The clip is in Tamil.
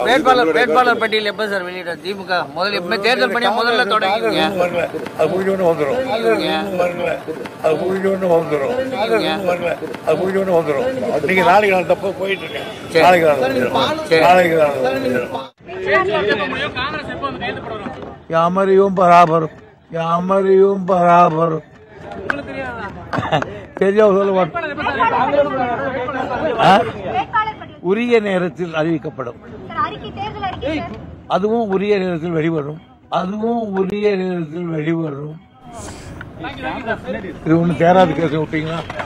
வேட்பாளர் வேட்பாளர் பட்டியல் எப்ப சார் வெளியிட திமுக முதல்ல எப்பவுமே தேர்தல் பணியா முதல்ல தொடங்கிங்க வரல அது முடிஞ்சோன்னு வந்துடும் வரல அது முடிஞ்சோன்னு வந்துடும் வரல அது முடிஞ்சோன்னு வந்துடும் நீங்க நாளைக்கு நாள் தப்ப போயிட்டு இருக்கேன் நாளைக்கு நாள் வந்துடும் நாளைக்கு நாள் வந்துடும் யாமரையும் பராபரம் யாமரையும் பராபரம் தெரியாம சொல்ல மாட்டேன் ஆ? வேட்பாளர் பட்டியல் உரிய நேரத்தில் அறிவிக்கப்படும் சார் அறிக்கை தேர்தல் அறிக்கை சார் அதுவும் உரிய நேரத்தில் வெளிவரும் அதுவும் உரிய நேரத்தில் வெளிவரும் இது ஒண்ணு தேராது கேஸ் விட்டீங்களா